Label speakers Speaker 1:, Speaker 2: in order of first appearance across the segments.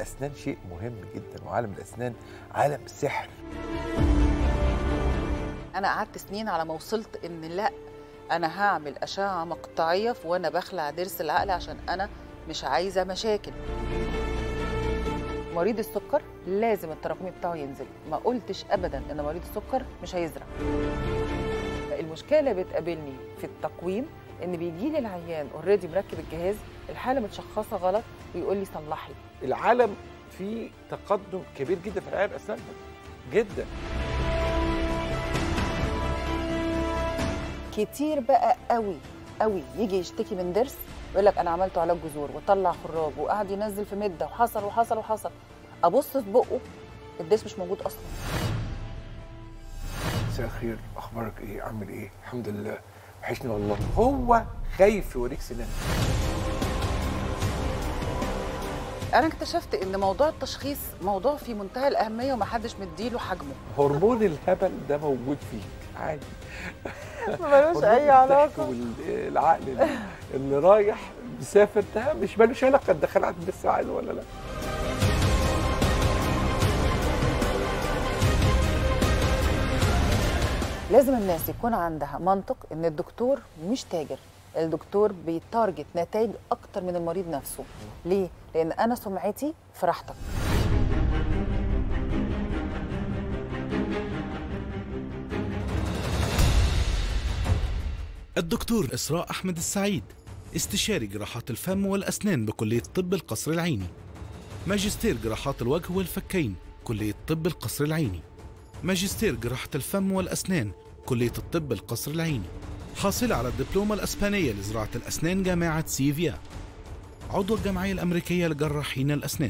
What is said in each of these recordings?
Speaker 1: الاسنان شيء مهم جدا وعالم الاسنان عالم سحر
Speaker 2: انا قعدت سنين على ما وصلت ان لا انا هعمل اشعه مقطعيه في وانا بخلع ضرس العقل عشان انا مش عايزه مشاكل مريض السكر لازم التراكمي بتاعه ينزل ما قلتش ابدا ان مريض السكر مش هيزرع المشكله اللي بتقابلني في التقويم ان بيجي لي العيان اوريدي مركب الجهاز الحاله متشخصه غلط ويقول لي صلحي
Speaker 1: العالم فيه تقدم كبير جدا في العالم الاسنان جدا
Speaker 2: كتير بقى قوي قوي يجي يشتكي من ضرس يقول لك انا عملت علاج جذور وطلع خراج وقعد ينزل في مده وحصل وحصل وحصل ابص في بقه الضرس مش موجود اصلا
Speaker 1: مساء الخير اخبارك ايه عامل ايه الحمد لله وحشني والله هو خايف يوريك سنان
Speaker 2: انا اكتشفت ان موضوع التشخيص موضوع في منتهى الاهميه ومحدش مديله حجمه
Speaker 1: هرمون الهبل ده موجود فيك عادي
Speaker 2: ملوش اي
Speaker 1: هرمون
Speaker 2: علاقه
Speaker 1: الضحك والعقل اللي- اللي رايح مسافر ده مش مالوش علاقه دخل عند الساعه ولا لا
Speaker 2: لازم الناس يكون عندها منطق ان الدكتور مش تاجر الدكتور بيتارجت نتائج اكتر من المريض نفسه ليه لان انا سمعتي في راحتك
Speaker 3: الدكتور إسراء أحمد السعيد استشاري جراحات الفم والأسنان بكلية طب القصر العيني ماجستير جراحات الوجه والفكين كلية طب القصر العيني ماجستير جراحة الفم والأسنان كلية الطب القصر العيني حاصلة على الدبلومة الأسبانية لزراعة الأسنان جامعة سيفيا عضو الجمعية الأمريكية لجراحين الأسنان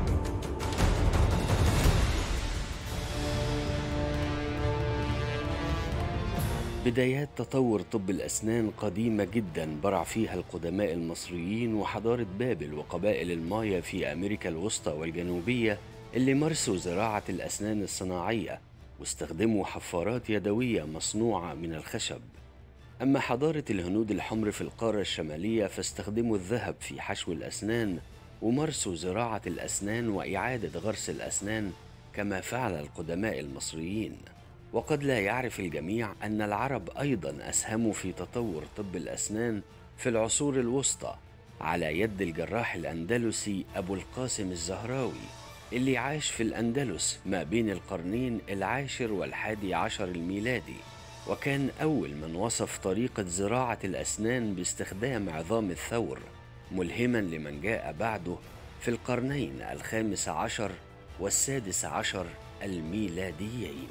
Speaker 4: بدايات تطور طب الأسنان قديمة جدا برع فيها القدماء المصريين وحضارة بابل وقبائل المايا في أمريكا الوسطى والجنوبية اللي مارسوا زراعة الأسنان الصناعية واستخدموا حفارات يدوية مصنوعة من الخشب أما حضارة الهنود الحمر في القارة الشمالية فاستخدموا الذهب في حشو الأسنان ومارسوا زراعة الأسنان وإعادة غرس الأسنان كما فعل القدماء المصريين وقد لا يعرف الجميع أن العرب أيضا أسهموا في تطور طب الأسنان في العصور الوسطى على يد الجراح الأندلسي أبو القاسم الزهراوي اللي عاش في الأندلس ما بين القرنين العاشر والحادي عشر الميلادي وكان أول من وصف طريقة زراعة الأسنان باستخدام عظام الثور ملهما لمن جاء بعده في القرنين الخامس عشر والسادس عشر الميلاديين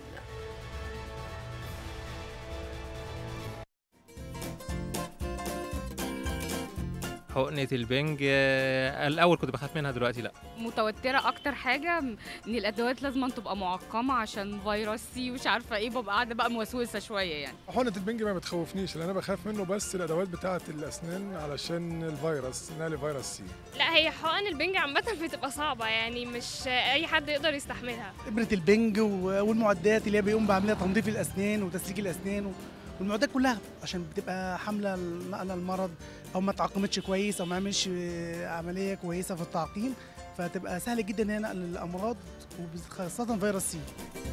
Speaker 5: حقنة البنج آه، الأول كنت بخاف منها دلوقتي لأ
Speaker 6: متوترة أكتر حاجة إن الأدوات لازم تبقى معقمة عشان فيروس سي ومش عارفة إيه ببقى قاعدة بقى موسوسة شوية يعني
Speaker 7: حقنة البنج ما بتخوفنيش لان انا بخاف منه بس الادوات بتاعه الاسنان علشان الفيروس نقل فيروس سي
Speaker 8: لا هي حقن البنج عامة بتبقى صعبة يعني مش أي حد يقدر يستحملها
Speaker 9: ابره البنج و- والمعدات اللي هي بيقوم بعمليه تنظيف الاسنان وتسليك الاسنان و- والمعدات كلها عشان بتبقى حامله نقل المرض او ما تعقمتش كويس او ما عملش آه، عمليه كويسه في التعقيم فتبقى سهل جدا ان هي نقل الامراض وخاصه فيروس سي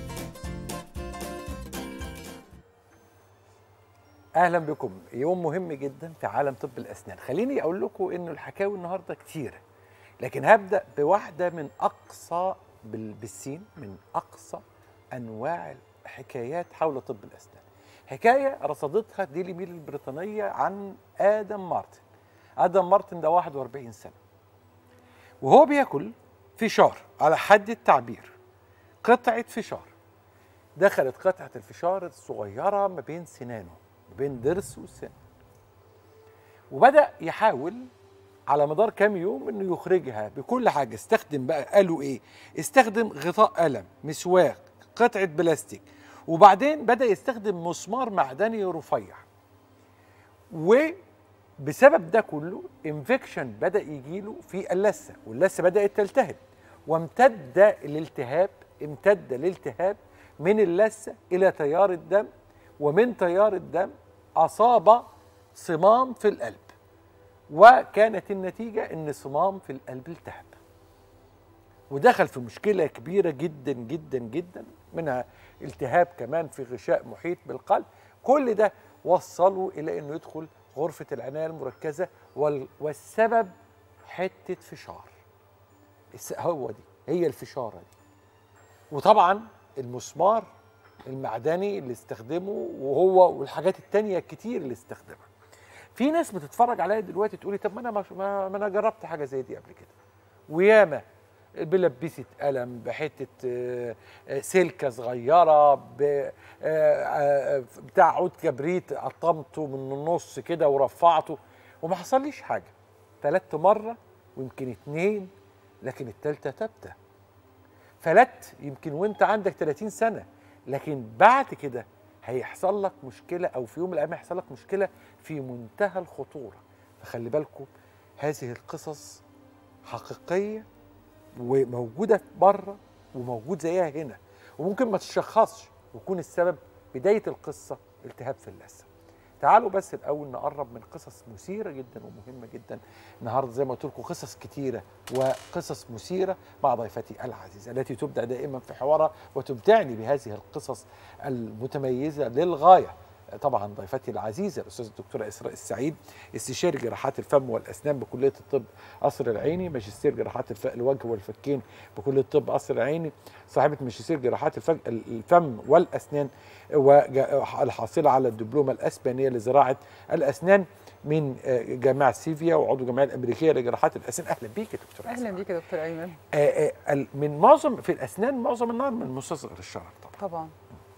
Speaker 1: اهلا بكم يوم مهم جدا في عالم طب الاسنان خليني اقول لكم انه الحكاوي النهارده كتيره لكن هبدا بواحده من اقصى بال- بالسين من اقصى انواع الحكايات حول طب الاسنان حكايه رصدتها ديلي ميل البريطانيه عن ادم مارتن ادم مارتن ده 41 سنه وهو بياكل فشار على حد التعبير قطعه فشار دخلت قطعه الفشار الصغيره ما بين سنانه ما بين ضرس وسن وبدا يحاول على مدار كام يوم انه يخرجها بكل حاجه استخدم بقى قالوا ايه استخدم غطاء قلم مسواك قطعه بلاستيك وبعدين بدا يستخدم مسمار معدني رفيع وبسبب ده كله انفكشن بدا يجيله في اللثه واللثه بدات تلتهب وامتد الالتهاب امتد الالتهاب من اللثه الى تيار الدم ومن تيار الدم اصاب صمام في القلب وكانت النتيجه ان صمام في القلب التهب ودخل في مشكله كبيره جدا جدا جدا منها التهاب كمان في غشاء محيط بالقلب كل ده وصله الى انه يدخل غرفه العنايه المركزه وال- والسبب حته فشار الس- هو دي هي الفشاره دي وطبعا المسمار المعدني اللي استخدمه وهو والحاجات التانية الكتير اللي استخدمها في ناس بتتفرج عليا دلوقتي تقولي طب ما انا مش- ما, ما انا جربت حاجه زي دي قبل كده وياما بلبسة قلم بحتة آه، آه، سلكة صغيرة ب- آه، آه، بتاع عود كبريت قطمته من النص كده ورفعته وما حصليش حاجة فلت مرة ويمكن اتنين لكن التالتة تابتة فلت يمكن وانت عندك 30 سنة لكن بعد كده هيحصل لك مشكلة أو في يوم من الأيام هيحصل لك مشكلة في منتهى الخطورة فخلي بالكم هذه القصص حقيقية وموجودة بره وموجود زيها هنا وممكن ما تشخصش ويكون السبب بداية القصة التهاب في اللثة تعالوا بس الأول نقرب من قصص مثيرة جدا ومهمة جدا النهاردة زي ما قلت لكم قصص كتيرة وقصص مثيرة مع ضيفتي العزيزة التي تبدع دائما في حوارها وتبدعني بهذه القصص المتميزة للغاية طبعا ضيفتي العزيزة الأستاذة الدكتورة إسراء السعيد استشاري جراحات الفم والأسنان بكلية الطب قصر العيني ماجستير جراحات الف... الوجه والفكين بكلية الطب قصر العيني صاحبة ماجستير جراحات الفج... الفم والأسنان والحاصلة على الدبلومة الأسبانية لزراعة الأسنان من آه، جامعة سيفيا وعضو الجمعية الأمريكية لجراحات الأسنان أهلا بيك يا دكتورة
Speaker 2: اهلا بيك يا دكتور ايمن
Speaker 1: آه، آه، ال- من معظم في الأسنان معظم النار من مستصغر الشرج طبعا
Speaker 2: طبعا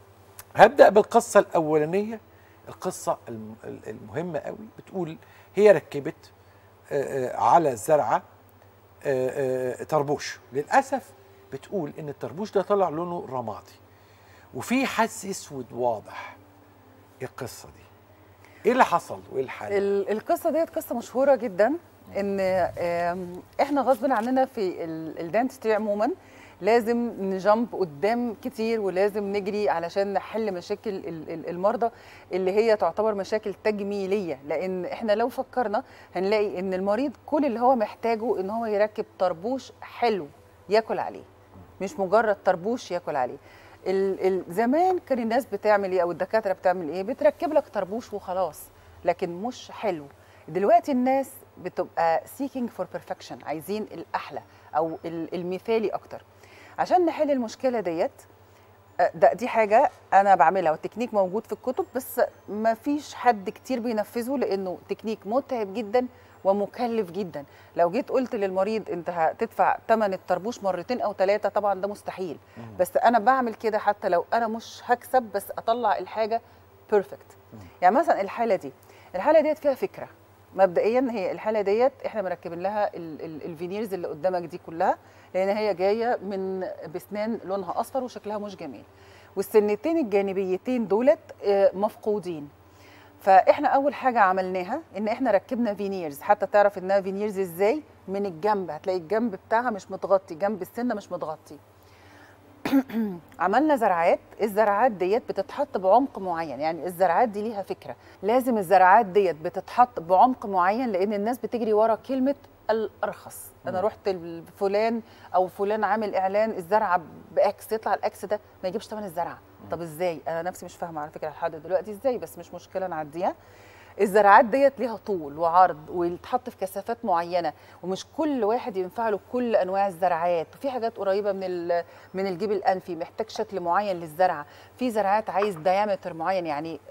Speaker 1: هبدأ بالقصة الأولانية القصة الم- ال- المهمة قوي بتقول هي ركبت آه، آه، على الزرعة آه، آه، طربوش للأسف بتقول إن الطربوش ده طلع لونه رمادي وفي حس أسود واضح إيه القصة دي؟ إيه اللي حصل وإيه الحل؟
Speaker 2: ال- القصه ديت قصه مشهوره جدا ان آم، احنا غصب عننا في ال- الدنتستري عموما لازم نجمب قدام كتير ولازم نجري علشان نحل مشاكل ال- ال- المرضى اللي هي تعتبر مشاكل تجميليه لان احنا لو فكرنا هنلاقي ان المريض كل اللي هو محتاجه ان هو يركب طربوش حلو ياكل عليه مش مجرد طربوش ياكل عليه ال ال زمان كان الناس بتعمل ايه او الدكاتره بتعمل ايه بتركب لك طربوش وخلاص لكن مش حلو دلوقتي الناس بتبقى seeking for perfection عايزين الاحلى او ال- المثالي اكتر عشان نحل المشكله ديت آه، ده دي حاجه انا بعملها والتكنيك موجود في الكتب بس ما فيش حد كتير بينفذه لانه تكنيك متعب جدا ومكلف جدا لو جيت قلت للمريض انت هتدفع ثمن الطربوش مرتين او ثلاثه طبعا ده مستحيل بس انا بعمل كده حتى لو انا مش هكسب بس اطلع الحاجه بيرفكت يعني مثلا الحاله دي الحاله ديت فيها فكره مبدئيا هي الحاله ديت احنا مركبين لها ال- ال- الفينيرز اللي قدامك دي كلها لان هي جايه من بسنان لونها اصفر وشكلها مش جميل والسنتين الجانبيتين دولت آه، مفقودين فاحنا اول حاجه عملناها ان احنا ركبنا فينيرز حتى تعرف انها فينيرز ازاي من الجنب هتلاقي الجنب بتاعها مش متغطي جنب السنه مش متغطي عملنا زرعات الزرعات ديت بتتحط بعمق معين يعني الزرعات دي ليها فكره لازم الزرعات ديت بتتحط بعمق معين لان الناس بتجري ورا كلمه الارخص انا رحت لفلان او فلان عامل اعلان الزرعه باكس يطلع الاكس ده ما يجيبش ثمن الزرعه طب ازاي انا نفسي مش فاهمه على فكره لحد دلوقتي ازاي بس مش مشكله نعديها الزراعات ديت ليها طول وعرض ويتحط في كثافات معينه ومش كل واحد ينفع له كل انواع الزراعات وفي حاجات قريبه من ال- من الجيب الانفي محتاج شكل معين للزرعه في زراعات عايز ديامتر معين يعني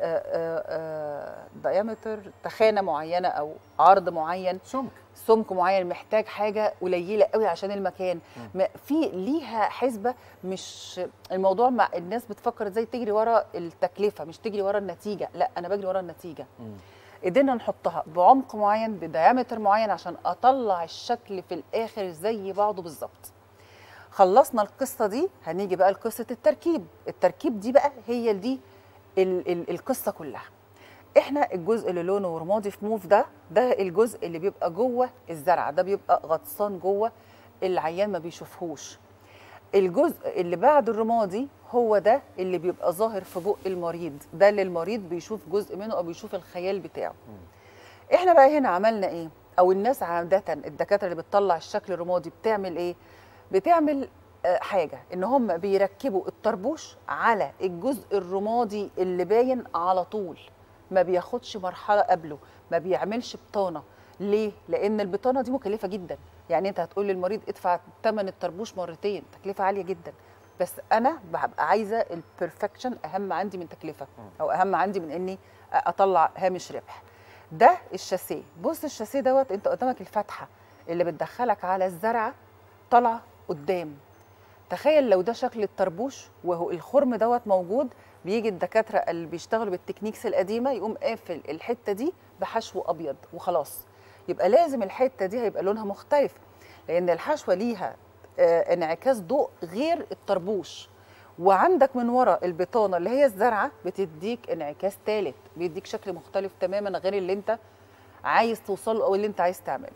Speaker 2: ديامتر تخانه معينه او عرض معين
Speaker 1: سمك
Speaker 2: سمك معين محتاج حاجه قليله قوي عشان المكان ما- في ليها حسبه مش الموضوع مع الناس بتفكر ازاي تجري ورا التكلفه مش تجري ورا النتيجه لا انا بجري ورا النتيجه قدرنا نحطها بعمق معين بديامتر معين عشان اطلع الشكل في الاخر زي بعضه بالظبط خلصنا القصه دي هنيجي بقى لقصه التركيب التركيب دي بقى هي دي ال ال القصه كلها احنا الجزء اللي لونه رمادي في موف ده ده الجزء اللي بيبقى جوه الزرعه ده بيبقى غطسان جوه العيان ما بيشوفهوش الجزء اللي بعد الرمادي هو ده اللي بيبقى ظاهر في بق المريض ده اللي المريض بيشوف جزء منه او بيشوف الخيال بتاعه احنا بقى هنا عملنا ايه او الناس عاده الدكاتره اللي بتطلع الشكل الرمادي بتعمل ايه بتعمل آه، حاجه ان هم بيركبوا الطربوش على الجزء الرمادي اللي باين على طول ما بياخدش مرحله قبله ما بيعملش بطانه ليه لان البطانه دي مكلفه جدا يعني انت هتقول للمريض ادفع ثمن الطربوش مرتين تكلفه عاليه جدا بس انا ببقى عايزه البرفكشن اهم عندي من تكلفه او اهم عندي من اني اطلع هامش ربح ده الشاسيه بص الشاسيه دوت انت قدامك الفتحه اللي بتدخلك على الزرعه طالعه قدام تخيل لو ده شكل الطربوش وهو الخرم دوت موجود بيجي الدكاتره اللي بيشتغلوا بالتكنيكس القديمه يقوم قافل الحته دي بحشو ابيض وخلاص يبقى لازم الحته دي هيبقى لونها مختلف لان الحشوه ليها آه، انعكاس ضوء غير الطربوش وعندك من ورا البطانه اللي هي الزرعه بتديك انعكاس ثالث بيديك شكل مختلف تماما غير اللي انت عايز توصله او اللي انت عايز تعمله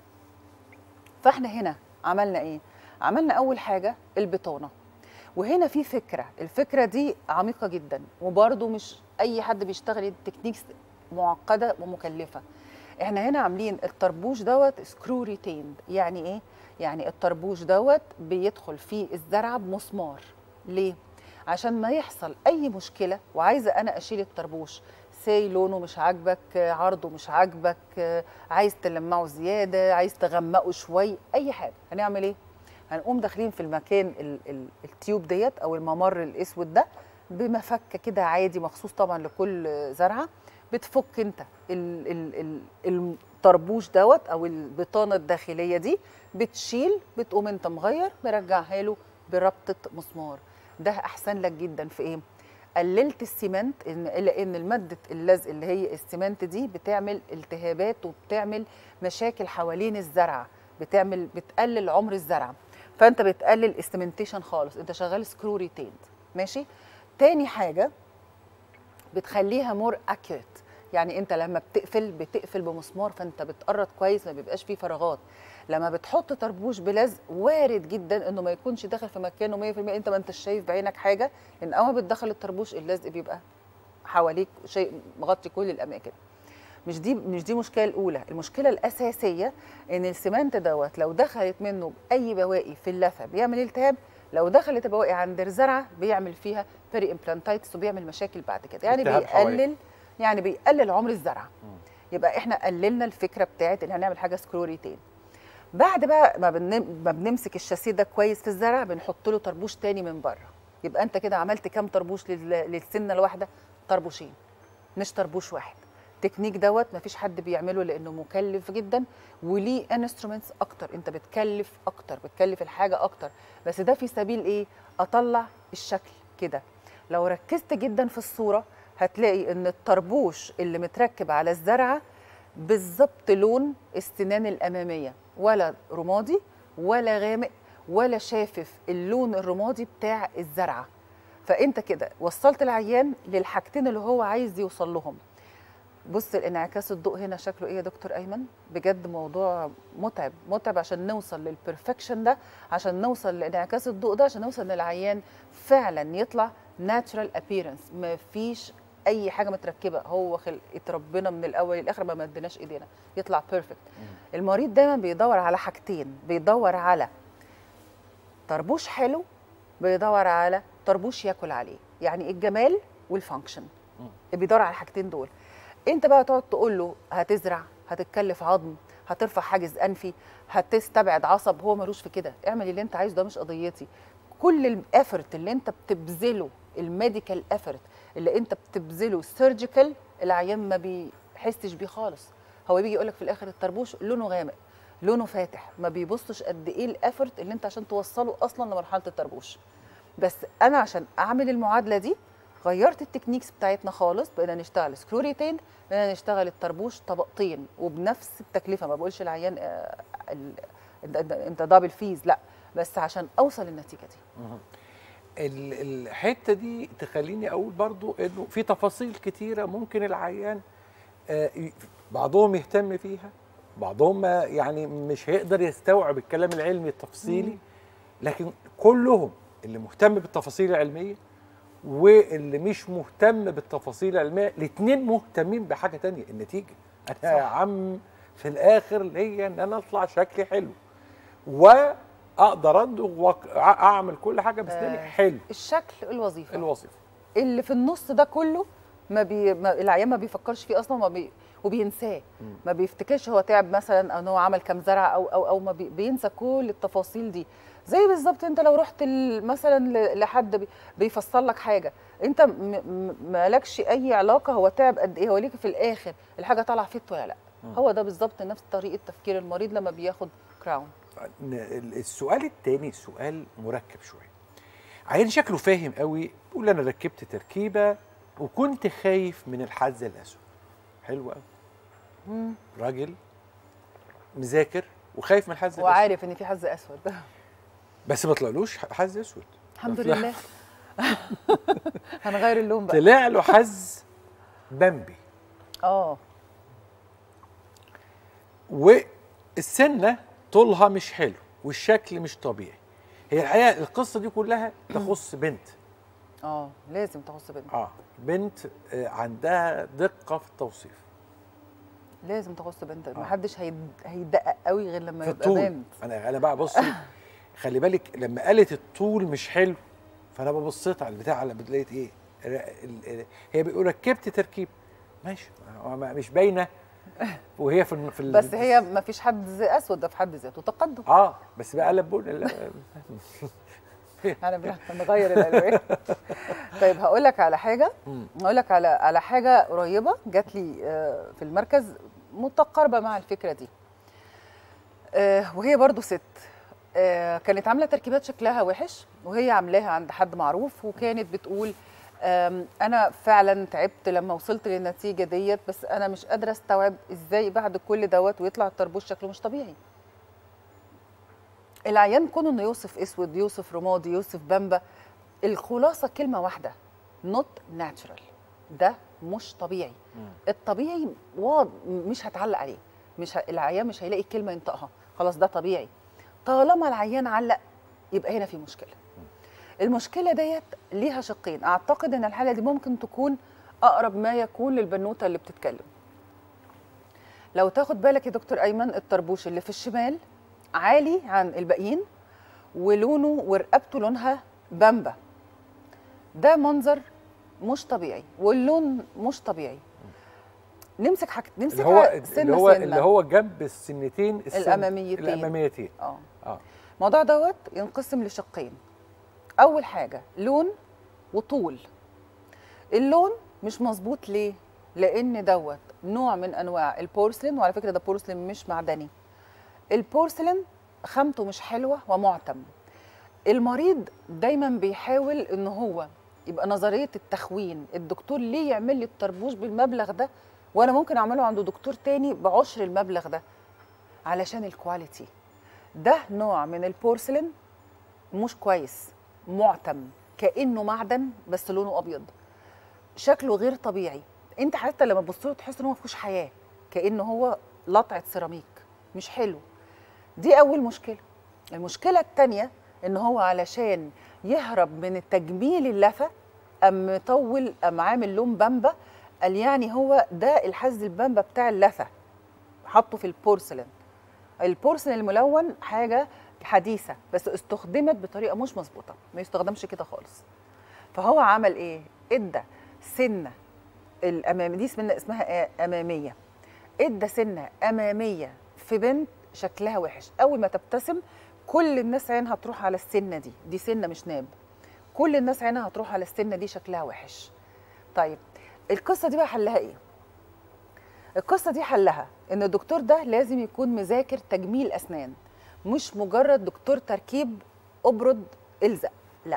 Speaker 2: فاحنا هنا عملنا ايه عملنا اول حاجه البطانه وهنا في فكره الفكره دي عميقه جدا وبرده مش اي حد بيشتغل التكنيكس معقده ومكلفه احنا هنا عاملين الطربوش دوت سكرو ريتيند يعني ايه يعني الطربوش دوت بيدخل فيه الزرعه بمسمار ليه عشان ما يحصل اي مشكله وعايزه انا اشيل الطربوش سي لونه مش عاجبك آه، عرضه مش عاجبك آه، عايز تلمعه زياده عايز تغمقه شوي اي حاجه هنعمل ايه هنقوم داخلين في المكان ال ال التيوب ديت او الممر الاسود ده بمفكه كده عادي مخصوص طبعا لكل زرعه بتفك انت ال ال ال الطربوش دوت او البطانه الداخليه دي بتشيل بتقوم انت مغير مرجعها له بربطه مسمار ده احسن لك جدا في ايه قللت السيمنت ان لان الماده اللزق اللي هي السيمنت دي بتعمل التهابات وبتعمل مشاكل حوالين الزرعه بتعمل بتقلل عمر الزرعه فانت بتقلل استمنتيشن خالص انت شغال سكرو ريتيند ماشي تاني حاجه بتخليها مور اكيوريت يعني انت لما بتقفل بتقفل بمسمار فانت بتقرط كويس ما بيبقاش فيه فراغات لما بتحط طربوش بلزق وارد جدا انه ما يكونش داخل في مكانه 100% انت ما انتش شايف بعينك حاجه لان اول ما بتدخل الطربوش اللزق بيبقى حواليك شيء مغطي كل الاماكن مش دي مش دي المشكله الاولى المشكله الاساسيه ان السمنت دوت لو دخلت منه اي بواقي في اللثه بيعمل التهاب لو دخلت بواقي عند الزرعه بيعمل فيها بيري امبلانتايتس وبيعمل مشاكل بعد كده يعني
Speaker 1: التهاب حوالي.
Speaker 2: بيقلل يعني بيقلل عمر الزرعه يبقى احنا قللنا الفكره بتاعت ان هنعمل حاجه سكروري تاني بعد بقى ما, بنم... ما بنمسك الشاسيه ده كويس في الزرع بنحط له طربوش تاني من بره يبقى انت كده عملت كام طربوش لل... للسنه الواحده طربوشين مش طربوش واحد التكنيك دوت مفيش حد بيعمله لانه مكلف جدا وليه انسترومنتس اكتر انت بتكلف اكتر بتكلف الحاجه اكتر بس ده في سبيل ايه اطلع الشكل كده لو ركزت جدا في الصوره هتلاقي ان الطربوش اللي متركب على الزرعه بالظبط لون السنان الاماميه ولا رمادي ولا غامق ولا شافف اللون الرمادي بتاع الزرعه فانت كده وصلت العيان للحاجتين اللي هو عايز يوصل لهم بص الانعكاس الضوء هنا شكله ايه يا دكتور ايمن بجد موضوع متعب متعب عشان نوصل للبرفكشن ده عشان نوصل لانعكاس الضوء ده عشان نوصل للعيان فعلا يطلع ناتشرال ابييرنس مفيش اي حاجه متركبه هو خلقه ربنا من الاول للاخر ما مديناش ايدينا يطلع بيرفكت المريض دايما بيدور على حاجتين بيدور على طربوش حلو بيدور على طربوش ياكل عليه يعني الجمال والفانكشن بيدور على الحاجتين دول انت بقى تقعد تقول له هتزرع هتتكلف عظم هترفع حاجز انفي هتستبعد عصب هو ملوش في كده اعمل اللي انت عايزه ده مش قضيتي كل الافورت اللي انت بتبذله الميديكال افورت اللي انت بتبذله سيرجيكال العيان ما بيحسش بيه خالص هو بيجي يقول لك في الاخر الطربوش لونه غامق لونه فاتح ما بيبصش قد ايه الافورت اللي انت عشان توصله اصلا لمرحله الطربوش بس انا عشان اعمل المعادله دي غيرت التكنيكس بتاعتنا خالص بقينا نشتغل سكرو ريتين بقينا نشتغل الطربوش طبقتين وبنفس التكلفه ما بقولش العيان آه، ال- انت- انت- انت دبل فيز لا بس عشان اوصل للنتيجه دي
Speaker 1: ال- الحته دي تخليني اقول برضو انه في تفاصيل كتيره ممكن العيان آه، ي- بعضهم يهتم فيها بعضهم ما- يعني مش هيقدر يستوعب الكلام العلمي التفصيلي لكن كلهم اللي مهتم بالتفاصيل العلميه واللي مش مهتم بالتفاصيل العلميه الاثنين مهتمين بحاجه تانية النتيجه انا يا عم في الاخر هي ان انا اطلع شكلي حلو اقدر ادوغ وأك- اعمل كل حاجه باسناني
Speaker 2: آه.
Speaker 1: حلو
Speaker 2: الشكل الوظيفه
Speaker 1: الوظيفه
Speaker 2: اللي في النص ده كله ما, بي... ما العيان ما بيفكرش فيه اصلا ما بي... وبينساه
Speaker 1: مم.
Speaker 2: ما بيفتكرش هو تعب مثلا او ان هو عمل كام زرعه او او او ما بي... بينسى كل التفاصيل دي زي بالظبط انت لو رحت ال- مثلا ل- لحد بي... بيفصل لك حاجه انت م... م... مالكش اي علاقه هو تعب قد ايه هو ليك في الاخر الحاجه طالعه فيت ولا لا
Speaker 1: مم.
Speaker 2: هو ده بالظبط نفس طريقه تفكير المريض لما بياخد كراون
Speaker 1: ن- ال- السؤال التاني سؤال مركب شويه عيان شكله فاهم قوي بيقول انا ركبت تركيبه وكنت خايف من الحز الاسود حلو قوي
Speaker 2: مم.
Speaker 1: راجل مذاكر وخايف من الحز
Speaker 2: هو
Speaker 1: الاسود
Speaker 2: عارف ان في حز اسود
Speaker 1: بس ما طلعلوش حز اسود
Speaker 2: الحمد
Speaker 1: طلع-
Speaker 2: لله هنغير اللون بقى
Speaker 1: طلع له حز بامبي
Speaker 2: اه
Speaker 1: والسنه طولها مش حلو والشكل مش طبيعي هي الحقيقه القصه دي كلها تخص بنت
Speaker 2: اه لازم تخص بنت
Speaker 1: اه بنت آه، عندها دقه في التوصيف
Speaker 2: لازم تخص بنت
Speaker 1: آه.
Speaker 2: محدش هيد- هيدقق قوي غير لما
Speaker 1: في
Speaker 2: يبقى
Speaker 1: الطول
Speaker 2: بنت
Speaker 1: انا انا بقى بصي خلي بالك لما قالت الطول مش حلو فانا ببصيت على البتاع على لقيت ايه ال- ال- هي بيقول ركبت تركيب ماشي هو ما- مش باينه وهي في الم- في ال-
Speaker 2: بس هي ما فيش حد زي اسود ده في حد ذاته تقدم
Speaker 1: اه بس بقى قلب بقول لا،
Speaker 2: انا بلا- نغير الالوان طيب هقول لك على حاجه
Speaker 1: مم.
Speaker 2: هقول لك على على حاجه قريبه جات لي آه، في المركز متقاربه مع الفكره دي آه، وهي برضو ست آه، كانت عامله تركيبات شكلها وحش وهي عاملاها عند حد معروف وكانت بتقول آم، انا فعلا تعبت لما وصلت للنتيجه ديت بس انا مش قادره استوعب ازاي بعد كل دوت ويطلع الطربوش شكله مش طبيعي العيان كونه انه يوصف اسود يوصف رمادي يوصف بامبا الخلاصه كلمه واحده نوت ناتشرال ده مش طبيعي الطبيعي واض مش هتعلق عليه مش ه... العيان مش هيلاقي كلمه ينطقها خلاص ده طبيعي طالما العيان علق يبقى هنا في مشكله المشكله ديت ليها شقين اعتقد ان الحاله دي ممكن تكون اقرب ما يكون للبنوته اللي بتتكلم لو تاخد بالك يا دكتور ايمن الطربوش اللي في الشمال عالي عن الباقيين ولونه ورقبته لونها بامبا ده منظر مش طبيعي واللون مش طبيعي نمسك حاجة نمسك
Speaker 1: اللي هو
Speaker 2: سنة
Speaker 1: اللي هو
Speaker 2: سنة.
Speaker 1: اللي هو جنب السنتين السن-
Speaker 2: الأماميتين.
Speaker 1: الاماميتين
Speaker 2: اه
Speaker 1: اه
Speaker 2: الموضوع دوت ينقسم لشقين اول حاجه لون وطول اللون مش مظبوط ليه لان دوت نوع من انواع البورسلين وعلى فكره ده بورسلين مش معدني البورسلين خامته مش حلوه ومعتم المريض دايما بيحاول ان هو يبقى نظريه التخوين الدكتور ليه يعمل لي الطربوش بالمبلغ ده وانا ممكن اعمله عند دكتور تاني بعشر المبلغ ده علشان الكواليتي ده نوع من البورسلين مش كويس معتم كانه معدن بس لونه ابيض شكله غير طبيعي انت حتى لما تبص له تحس ان هو ما فيهوش حياه كانه هو لطعه سيراميك مش حلو دي اول مشكله المشكله الثانيه ان هو علشان يهرب من التجميل اللفه ام مطول ام عامل لون بامبا قال يعني هو ده الحز البامبا بتاع اللثه حطه في البورسلين البورسلين الملون حاجه حديثه بس استخدمت بطريقه مش مظبوطه ما يستخدمش كده خالص فهو عمل ايه ادى سنه الاماميه دي سنه اسمها آه اماميه ادى سنه اماميه في بنت شكلها وحش اول ما تبتسم كل الناس عينها تروح على السنه دي دي سنه مش ناب كل الناس عينها هتروح على السنه دي شكلها وحش طيب القصه دي بقى حلها ايه القصه دي حلها ان الدكتور ده لازم يكون مذاكر تجميل اسنان مش مجرد دكتور تركيب ابرد الزق لا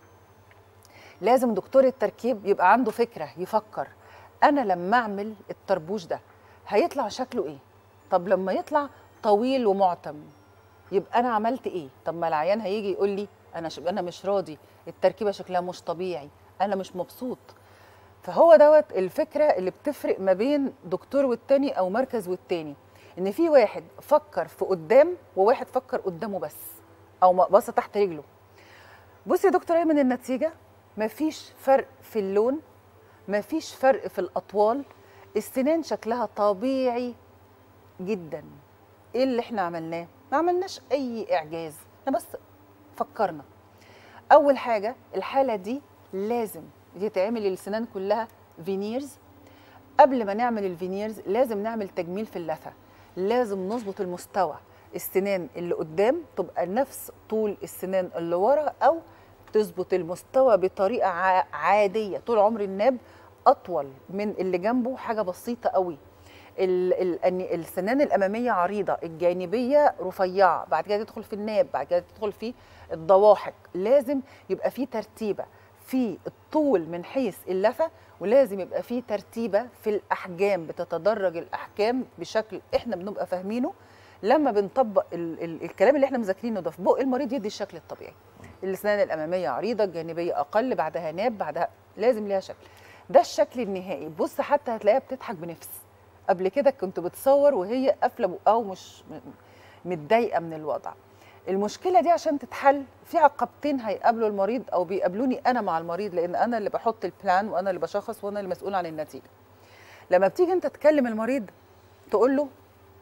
Speaker 2: لازم دكتور التركيب يبقى عنده فكره يفكر انا لما اعمل الطربوش ده هيطلع شكله ايه طب لما يطلع طويل ومعتم يبقى انا عملت ايه طب ما العيان هيجي يقول لي انا ش... انا مش راضي التركيبه شكلها مش طبيعي انا مش مبسوط فهو دوت الفكره اللي بتفرق ما بين دكتور والتاني او مركز والتاني ان في واحد فكر في قدام وواحد فكر قدامه بس او بص تحت رجله بصي يا دكتور ايمن النتيجه مفيش فرق في اللون مفيش فرق في الاطوال السنان شكلها طبيعي جدا ايه اللي احنا عملناه ما عملناش اي اعجاز احنا بس فكرنا اول حاجه الحاله دي لازم يتعمل السنان كلها فينيرز قبل ما نعمل الفينيرز لازم نعمل تجميل في اللثه لازم نظبط المستوى السنان اللي قدام تبقى نفس طول السنان اللي ورا او تظبط المستوى بطريقه ع- عاديه طول عمر الناب اطول من اللي جنبه حاجه بسيطه قوي ال- ال- الن- السنان الاماميه عريضه الجانبيه رفيعه بعد كده تدخل في الناب بعد كده تدخل في الضواحك لازم يبقى في ترتيبه في الطول من حيث اللثه ولازم يبقى في ترتيبه في الاحجام بتتدرج الاحكام بشكل احنا بنبقى فاهمينه لما بنطبق ال ال الكلام اللي احنا مذاكرينه ده في بق المريض يدي الشكل الطبيعي الاسنان الاماميه عريضه الجانبيه اقل بعدها ناب بعدها لازم ليها شكل ده الشكل النهائي بص حتى هتلاقيها بتضحك بنفس قبل كده كنت بتصور وهي قافله بقها ومش م- متضايقه من الوضع المشكله دي عشان تتحل في عقبتين هيقابلوا المريض او بيقابلوني انا مع المريض لان انا اللي بحط البلان وانا اللي بشخص وانا اللي مسؤول عن النتيجه لما بتيجي انت تكلم المريض تقول له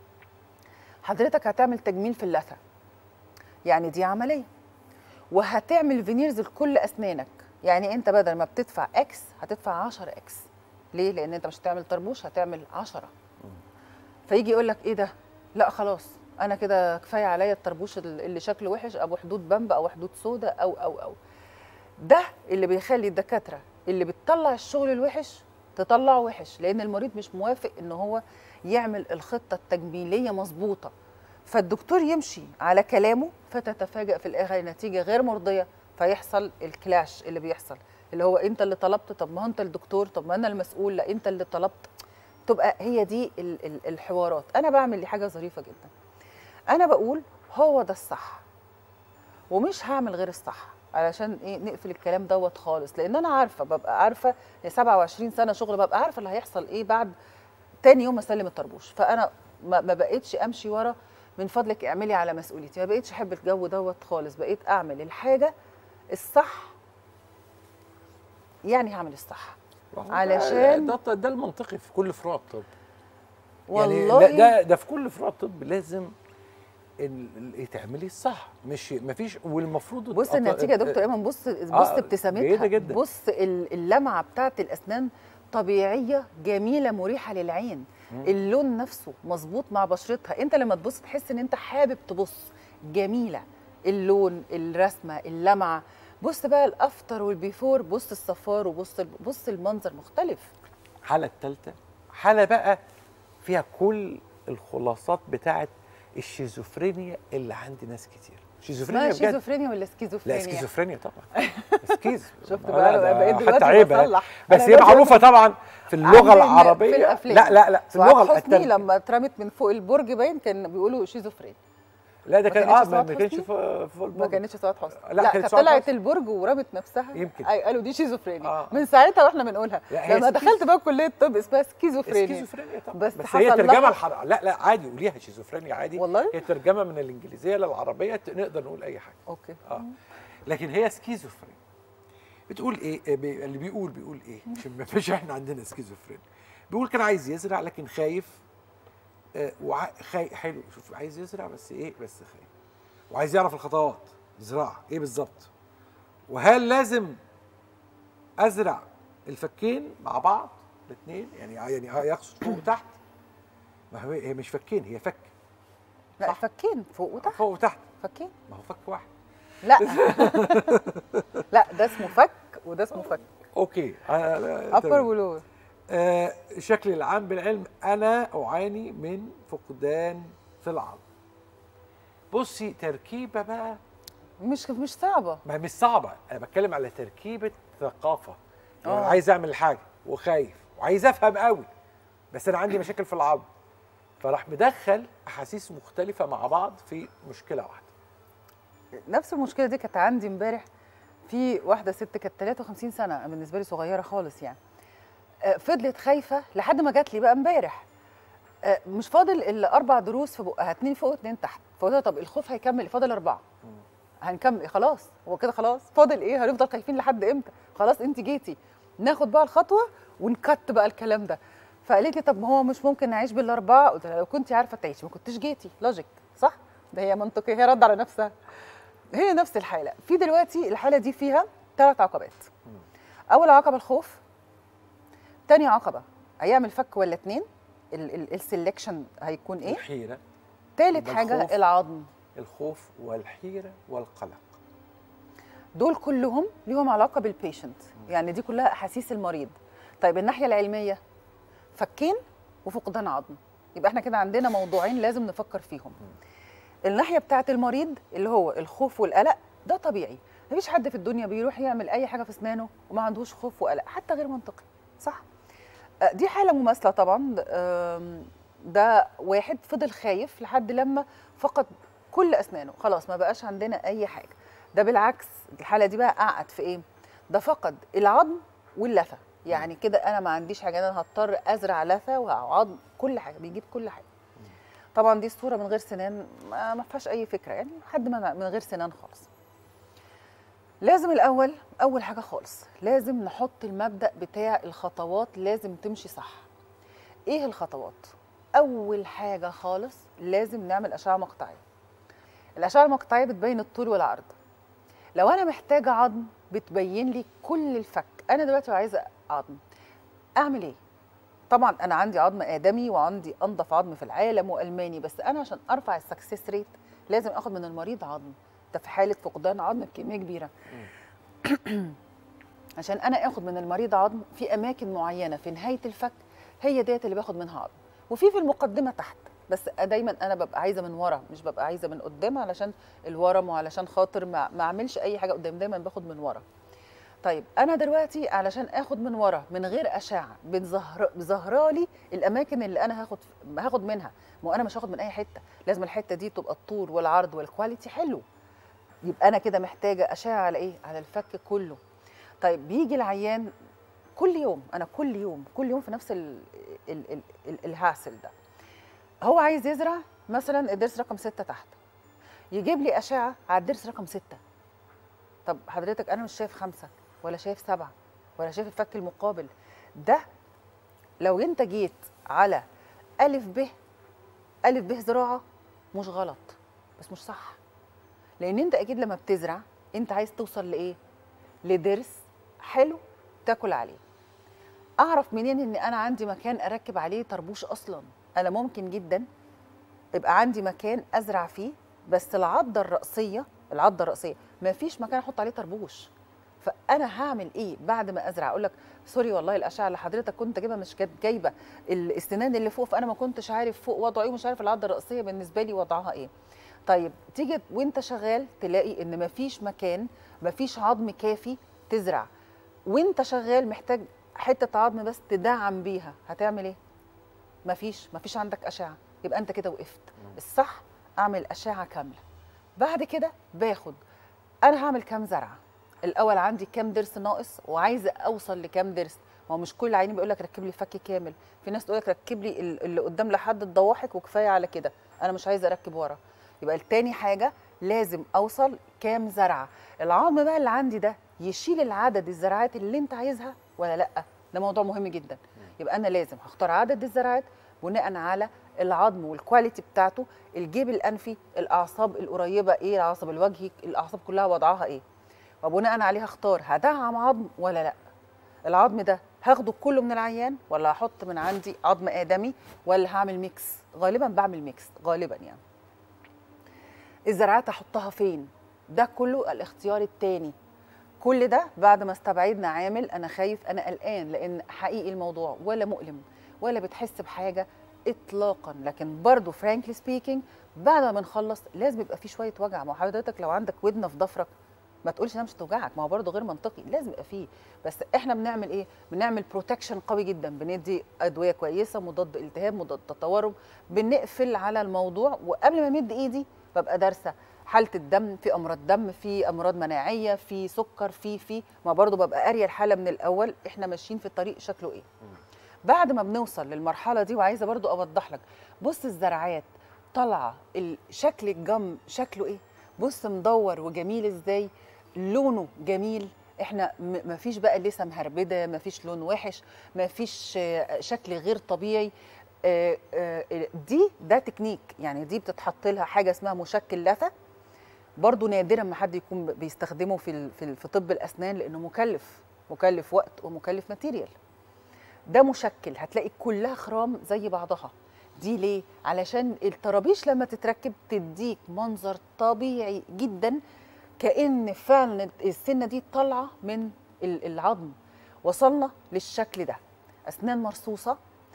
Speaker 2: حضرتك هتعمل تجميل في اللثه يعني دي عمليه وهتعمل فينيرز لكل اسنانك يعني انت بدل ما بتدفع اكس هتدفع 10 اكس ليه لان انت مش هتعمل طربوش هتعمل 10 فيجي يقول لك ايه ده لا خلاص انا كده كفايه عليا الطربوش اللي شكله وحش ابو حدود بامبا او حدود سودا او او او ده اللي بيخلي الدكاتره اللي بتطلع الشغل الوحش تطلعه وحش لان المريض مش موافق ان هو يعمل الخطه التجميليه مظبوطه فالدكتور يمشي على كلامه فتتفاجأ في الاخر نتيجه غير مرضيه فيحصل الكلاش اللي بيحصل اللي هو انت اللي طلبت طب ما هو انت الدكتور طب ما انا المسؤول لا انت اللي طلبت تبقى هي دي ال- ال- الحوارات انا بعمل حاجه ظريفه جدا انا بقول هو ده الصح ومش هعمل غير الصح علشان ايه نقفل الكلام دوت خالص لان انا عارفه ببقى عارفه إن 27 سنه شغل ببقى عارفه اللي هيحصل ايه بعد تاني يوم اسلم الطربوش فانا ما ما بقتش امشي ورا من فضلك اعملي على مسؤوليتي ما بقتش احب الجو دوت خالص بقيت اعمل الحاجه الصح يعني هعمل الصح علشان
Speaker 1: ده, ده, ده المنطقي في كل فروع الطب
Speaker 2: والله
Speaker 1: يعني لا ده ده في كل فروع الطب لازم ال- ال- تعملي الصح مش مفيش والمفروض
Speaker 2: بص
Speaker 1: الأط-
Speaker 2: النتيجه يا دكتور ايمن بص بص
Speaker 1: آه،
Speaker 2: ابتسامتها
Speaker 1: جيدة جدا.
Speaker 2: بص ال- اللمعه بتاعت الاسنان طبيعيه جميله مريحه للعين اللون نفسه مظبوط مع بشرتها انت لما تبص تحس ان انت حابب تبص جميله اللون الرسمه اللمعه بص بقى الافتر والبيفور بص الصفار وبص بص المنظر مختلف
Speaker 1: الحاله الثالثه حاله بقى فيها كل الخلاصات بتاعت الشيزوفرينيا اللي عند ناس كتير شيزوفرينيا
Speaker 2: اسمها
Speaker 1: بجد
Speaker 2: شيزوفرينيا ولا
Speaker 1: لا
Speaker 2: سكيزوفرينيا
Speaker 1: سكيزوفرينيا طبعا سكيز
Speaker 2: شفت
Speaker 1: لا،
Speaker 2: بقى
Speaker 1: ده
Speaker 2: انا بقيت
Speaker 1: حتى
Speaker 2: دلوقتي
Speaker 1: عيبة يعني.
Speaker 2: بصلح
Speaker 1: بس
Speaker 2: أنا
Speaker 1: هي
Speaker 2: بقيت
Speaker 1: معروفه طبعا في اللغه
Speaker 2: عند-
Speaker 1: العربيه
Speaker 2: في الافلام
Speaker 1: لا لا لا في
Speaker 2: سعاد
Speaker 1: اللغه
Speaker 2: حسني
Speaker 1: الترجمة.
Speaker 2: لما اترمت من فوق البرج باين كان بيقولوا شيزوفرين
Speaker 1: لا ده
Speaker 2: ما
Speaker 1: كان
Speaker 2: كانتش
Speaker 1: اه ما
Speaker 2: سعاد
Speaker 1: ما كانش
Speaker 2: حسني؟
Speaker 1: في في
Speaker 2: ما
Speaker 1: البرج.
Speaker 2: كانتش سعاد حسني
Speaker 1: لا،
Speaker 2: لا,
Speaker 1: كانت
Speaker 2: كانت
Speaker 1: سعاد
Speaker 2: طلعت
Speaker 1: حسني.
Speaker 2: البرج ورمت نفسها
Speaker 1: يمكن.
Speaker 2: أي قالوا دي شيزوفرينيا
Speaker 1: آه.
Speaker 2: من ساعتها واحنا بنقولها
Speaker 1: لا، هي
Speaker 2: لما
Speaker 1: سكيز-
Speaker 2: دخلت بقى كليه طب اسمها سكيزوفرينيا
Speaker 1: سكيزوفرينيا طبعا
Speaker 2: بس
Speaker 1: بس,
Speaker 2: حصل
Speaker 1: هي ترجمه
Speaker 2: لها-
Speaker 1: الحر... لا لا عادي قوليها شيزوفرينيا عادي
Speaker 2: والله؟
Speaker 1: هي ترجمه من الانجليزيه للعربيه ت- نقدر نقول اي حاجه
Speaker 2: اوكي
Speaker 1: اه لكن هي سكيزوفرينيا بتقول ايه آه، بي- اللي بيقول بيقول ايه عشان ما فيش احنا عندنا سكيزوفرينيا بيقول كان عايز يزرع لكن خايف آه وع... خاي... حلو شوف عايز يزرع بس ايه بس خايف وعايز يعرف الخطوات زراعه ايه بالظبط وهل لازم ازرع الفكين مع بعض الاثنين يعني يعني يقصد فوق وتحت ما هو هي مش فكين هي فك
Speaker 2: لا فكين فوق وتحت
Speaker 1: فوق وتحت
Speaker 2: فكين
Speaker 1: ما هو فك واحد
Speaker 2: لا لا ده اسمه فك وده اسمه فك
Speaker 1: اوكي آه
Speaker 2: ابر
Speaker 1: تمام.
Speaker 2: ولور
Speaker 1: آه شكلي العام بالعلم انا اعاني من فقدان في العظم بصي تركيبه بقى
Speaker 2: مش مش صعبه
Speaker 1: ما هي مش صعبه انا بتكلم على تركيبه ثقافه يعني
Speaker 2: آه.
Speaker 1: عايز اعمل حاجه وخايف وعايز افهم قوي بس انا عندي مشاكل في العظم فراح مدخل احاسيس مختلفه مع بعض في مشكله واحده
Speaker 2: نفس المشكله دي كانت عندي امبارح في واحده ست كانت 53 سنه أنا بالنسبه لي صغيره خالص يعني آه، فضلت خايفه لحد ما جات لي بقى امبارح آه، مش فاضل الا اربع دروس في بقها اتنين فوق اتنين تحت فقلت لها طب الخوف هيكمل فاضل اربعه هنكمل خلاص هو كده خلاص فاضل ايه هنفضل خايفين لحد امتى خلاص انت جيتي ناخد بقى الخطوه ونكت بقى الكلام ده فقالت لي طب ما هو مش ممكن نعيش بالاربعه قلت لها لو كنت عارفه تعيشي ما كنتش جيتي لوجيك صح ده هي منطقيه هي رد على نفسها هي نفس الحاله في دلوقتي الحاله دي فيها ثلاث عقبات اول عقبه الخوف تاني عقبه هيعمل فك ولا اتنين السلكشن هيكون ايه
Speaker 1: الحيره
Speaker 2: تالت
Speaker 1: يبقى
Speaker 2: حاجه
Speaker 1: الخوف.
Speaker 2: العظم
Speaker 1: الخوف والحيره والقلق
Speaker 2: دول كلهم ليهم علاقه بالبيشنت يعني دي كلها احاسيس المريض طيب الناحيه العلميه فكين وفقدان عظم يبقى احنا كده عندنا موضوعين لازم نفكر فيهم الناحيه بتاعه المريض اللي هو الخوف والقلق ده طبيعي مفيش حد في الدنيا بيروح يعمل اي حاجه في اسنانه وما عندوش خوف وقلق حتى غير منطقي صح آه، دي حاله مماثله طبعا آم، ده واحد فضل خايف لحد لما فقد كل اسنانه خلاص ما بقاش عندنا اي حاجه ده بالعكس الحاله دي بقى اعقد في ايه ده فقد العظم واللثه يعني كده انا ما عنديش حاجه انا هضطر ازرع لثه وعظم كل حاجه بيجيب كل حاجه طبعا دي الصوره من غير سنان ما ما فيهاش اي فكره يعني حد ما من غير سنان خالص لازم الاول اول حاجه خالص لازم نحط المبدا بتاع الخطوات لازم تمشي صح ايه الخطوات اول حاجه خالص لازم نعمل اشعه مقطعيه الاشعه المقطعيه بتبين الطول والعرض لو انا محتاجه عظم بتبين لي كل الفك انا دلوقتي عايزه عظم اعمل ايه طبعا انا عندي عظم ادمي وعندي انضف عظم في العالم والماني بس انا عشان ارفع السكسس ريت لازم اخد من المريض عظم ده في حاله فقدان عظم بكميه كبيره عشان انا اخد من المريض عظم في اماكن معينه في نهايه الفك هي ديت اللي باخد منها عظم وفي في المقدمه تحت بس دايما انا ببقى عايزه من ورا مش ببقى عايزه من قدام علشان الورم وعلشان خاطر ما, ما اعملش اي حاجه قدام دايما باخد من ورا طيب انا دلوقتي علشان اخد من ورا من غير اشعه بتظهر ظاهره لي الاماكن اللي انا هاخد هاخد منها ما هو انا مش هاخد من اي حته لازم الحته دي تبقى الطول والعرض والكواليتي حلو يبقى انا كده محتاجه اشعه على ايه على الفك كله طيب بيجي العيان كل يوم انا كل يوم كل يوم في نفس ال ال ال ال الهاسل ده هو عايز يزرع مثلا الضرس رقم ستة تحت يجيب لي اشعه على الضرس رقم ستة طب حضرتك انا مش شايف خمسة ولا شايف سبعة ولا شايف الفك المقابل ده لو انت جيت على الف ب الف ب زراعه مش غلط بس مش صح لان انت اكيد لما بتزرع انت عايز توصل لايه لضرس حلو تاكل عليه اعرف منين ان انا عندي مكان اركب عليه طربوش اصلا انا ممكن جدا يبقى عندي مكان ازرع فيه بس العضه الراسيه العضه الراسيه ما فيش مكان احط عليه طربوش فانا هعمل ايه بعد ما ازرع اقول لك سوري والله الاشعه اللي حضرتك كنت جايبها مش كانت جايبه الاسنان اللي فوق فانا ما كنتش عارف فوق وضعه ايه ومش عارف العضه الراسيه بالنسبه لي وضعها ايه طيب تيجي وانت شغال تلاقي ان مفيش مكان مفيش عظم كافي تزرع وانت شغال محتاج حته عظم بس تدعم بيها هتعمل ايه مفيش مفيش عندك اشعه يبقى انت كده وقفت الصح اعمل اشعه كامله بعد كده باخد انا هعمل كام زرعه الاول عندي كام ضرس ناقص وعايزه اوصل لكام ضرس ما هو مش كل عيني بيقول لك ركب لي فك كامل في ناس تقول لك ركب لي ال- اللي قدام لحد الضواحك وكفايه على كده انا مش عايزه اركب ورا يبقى التاني حاجه لازم اوصل كام زرعه العظم بقى اللي عندي ده يشيل العدد الزراعات اللي انت عايزها ولا لا ده موضوع مهم جدا يبقى انا لازم هختار عدد الزراعات بناء على العظم والكواليتي بتاعته الجيب الانفي الاعصاب القريبه ايه العصب الوجهي الاعصاب كلها وضعها ايه وبناء عليها اختار هدعم عظم ولا لا العظم ده هاخده كله من العيان ولا هحط من عندي عظم ادمي ولا هعمل ميكس غالبا بعمل ميكس غالبا يعني الزراعات احطها فين ده كله الاختيار التاني كل ده بعد ما استبعدنا عامل انا خايف انا قلقان لان حقيقي الموضوع ولا مؤلم ولا بتحس بحاجه اطلاقا لكن برضه فرانكلي سبيكينج بعد ما نخلص لازم يبقى في شويه وجع ما هو حضرتك لو عندك ودنه في ضفرك ما تقولش انها مش هتوجعك ما هو برضه غير منطقي لازم يبقى فيه بس احنا بنعمل ايه بنعمل بروتكشن قوي جدا بندي ادويه كويسه مضاد التهاب مضاد تورم بنقفل على الموضوع وقبل ما امد ايدي ببقى دارسه حاله الدم في امراض دم في امراض مناعيه في سكر في في ما برضه ببقى قاريه الحاله من الاول احنا ماشيين في الطريق شكله ايه بعد ما بنوصل للمرحله دي وعايزه برضو اوضح لك بص الزرعات طالعه ال- شكل الجم شكله ايه بص مدور وجميل ازاي لونه جميل احنا م- مفيش بقى لسه مهربده مفيش لون وحش مفيش آه، شكل غير طبيعي آه، آه، دي ده تكنيك يعني دي بتتحط لها حاجه اسمها مشكل لثه برضو نادرا ما حد يكون بيستخدمه في ال- في ال- في طب الاسنان لانه مكلف مكلف وقت ومكلف ماتيريال ده مشكل هتلاقي كلها خرام زي بعضها دي ليه علشان الطرابيش لما تتركب تديك منظر طبيعي جدا كأن فعلا السنه دي طالعه من ال- العظم وصلنا للشكل ده اسنان مرصوصه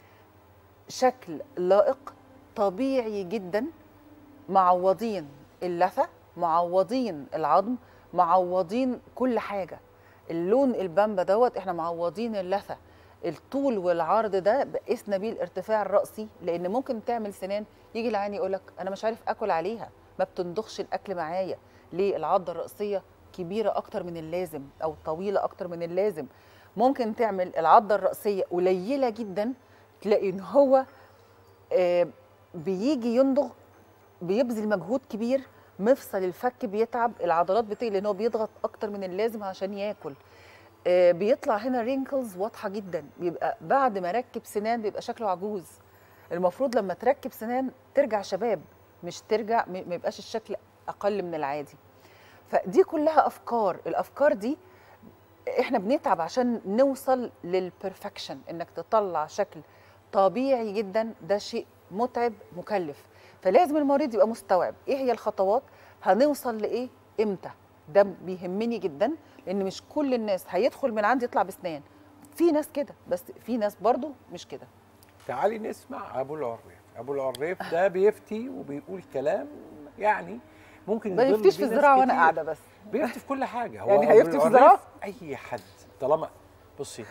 Speaker 2: شكل لائق طبيعي جدا معوضين اللثه معوضين العظم معوضين كل حاجه اللون البامبا دوت احنا معوضين اللثه الطول والعرض ده قسنا بيه الارتفاع الرأسي لان ممكن تعمل سنان يجي العين يقول لك انا مش عارف اكل عليها ما بتندخش الاكل معايا ليه العضه الرأسيه كبيره اكتر من اللازم او طويله اكتر من اللازم ممكن تعمل العضه الرأسيه قليله جدا تلاقي ان هو آه، بيجي يندغ بيبذل مجهود كبير مفصل الفك بيتعب العضلات بتقل لان هو بيضغط اكتر من اللازم عشان ياكل آه، بيطلع هنا رينكلز واضحه جدا بيبقى بعد ما ركب سنان بيبقى شكله عجوز المفروض لما تركب سنان ترجع شباب مش ترجع م- ما يبقاش الشكل اقل من العادي فدي كلها افكار الافكار دي احنا بنتعب عشان نوصل للبرفكشن انك تطلع شكل طبيعي جدا ده شيء متعب مكلف فلازم المريض يبقى مستوعب ايه هي الخطوات هنوصل لايه امتى ده بيهمني جدا لان مش كل الناس هيدخل من عندي يطلع بسنان في ناس كده بس في ناس برضو مش كده
Speaker 1: تعالي نسمع ابو العريف ابو العريف ده بيفتي وبيقول كلام يعني ممكن
Speaker 2: ما
Speaker 1: يضل
Speaker 2: يفتيش
Speaker 1: بيه
Speaker 2: في
Speaker 1: ناس
Speaker 2: الزراعه وانا
Speaker 1: كتير.
Speaker 2: قاعده بس
Speaker 1: بيفتي في كل حاجه هو
Speaker 2: يعني
Speaker 1: أبو
Speaker 2: هيفتي في
Speaker 1: العريف
Speaker 2: الزراعة؟
Speaker 1: اي حد طالما بصي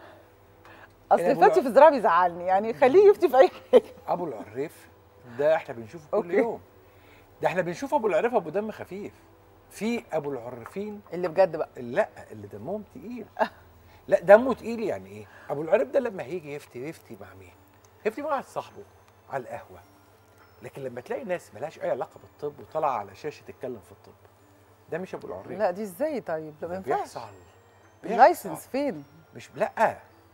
Speaker 2: اصل
Speaker 1: أبو
Speaker 2: الفتي في الزراعه بيزعلني يعني خليه يفتي في اي حاجه
Speaker 1: ابو العريف ده احنا بنشوفه كل
Speaker 2: أوكي.
Speaker 1: يوم ده احنا بنشوف ابو العريف ابو دم خفيف في ابو العريفين
Speaker 2: اللي بجد بقى
Speaker 1: لا اللي دمهم تقيل لا دمه تقيل يعني ايه ابو العريف ده لما هيجي يفتي يفتي مع مين يفتي مع واحد صاحبه على القهوه لكن لما تلاقي ناس ملهاش اي علاقه بالطب وطالعه على شاشه تتكلم في الطب ده مش ابو العريف
Speaker 2: لا دي ازاي طيب ده ما ينفعش
Speaker 1: بيحصل
Speaker 2: اللايسنس فين
Speaker 1: مش لا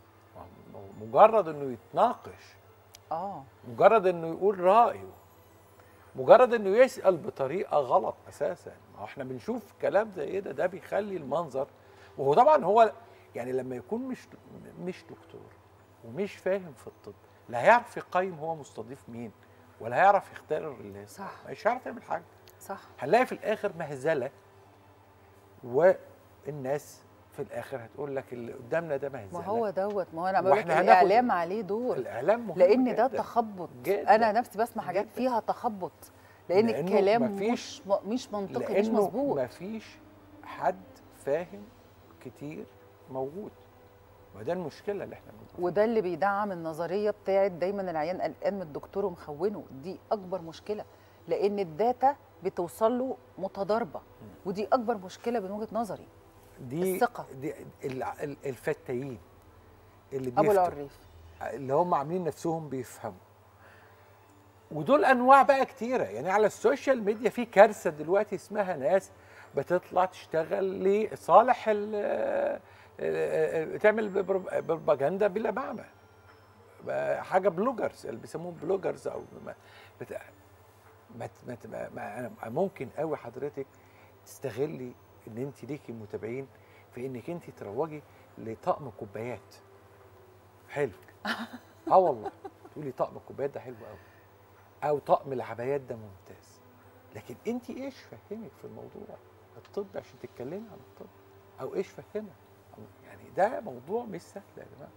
Speaker 1: مجرد انه يتناقش
Speaker 2: اه
Speaker 1: مجرد انه يقول رايه مجرد انه يسال بطريقه غلط اساسا ما هو احنا بنشوف كلام زي ده ده بيخلي المنظر وهو طبعا هو يعني لما يكون مش مش دكتور ومش فاهم في الطب لا هيعرف يقيم هو مستضيف مين ولا هيعرف يختار ال-
Speaker 2: صح.
Speaker 1: مش هيعرف يعمل حاجه
Speaker 2: صح
Speaker 1: هنلاقي في الاخر مهزله والناس في الاخر هتقول لك اللي قدامنا ده مهزله
Speaker 2: ما هو دوت ما هو انا بقول لك
Speaker 1: وإحنا هناخد-
Speaker 2: الاعلام عليه دور
Speaker 1: الاعلام مهم
Speaker 2: لان ده
Speaker 1: جداً.
Speaker 2: تخبط
Speaker 1: جداً.
Speaker 2: انا نفسي بسمع حاجات
Speaker 1: جداً.
Speaker 2: فيها تخبط لان
Speaker 1: لأنه
Speaker 2: الكلام
Speaker 1: مفيش-
Speaker 2: مش م- مش منطقي مش
Speaker 1: لانه
Speaker 2: مظبوط
Speaker 1: مفيش حد فاهم كتير موجود وده المشكله اللي احنا موجود.
Speaker 2: وده اللي بيدعم النظريه بتاعت دايما العيان قلقان من الدكتور ومخونه دي اكبر مشكله لان الداتا بتوصل له متضاربه ودي اكبر مشكله من وجهه نظري
Speaker 1: دي
Speaker 2: الثقة.
Speaker 1: دي ال- ال- الفتايين اللي
Speaker 2: ابو
Speaker 1: بيفتوا
Speaker 2: العريف
Speaker 1: اللي هم عاملين نفسهم بيفهموا ودول انواع بقى كتيره يعني على السوشيال ميديا في كارثه دلوقتي اسمها ناس بتطلع تشتغل لصالح ال- ال- تعمل بر- بروباجندا بلا معنى بقى حاجه بلوجرز اللي بيسموهم بلوجرز او ما بت... ما... ما... ما... ما... أنا ممكن قوي حضرتك تستغلي ان انت ليكي متابعين في انك انت تروجي لطقم كوبايات حلو اه والله تقولي طقم الكوبايات ده حلو قوي او طقم العبايات ده ممتاز لكن انت ايش فهمك في الموضوع الطب عشان تتكلمي عن الطب او ايش فهمك يعني ده موضوع مش سهل يا جماعه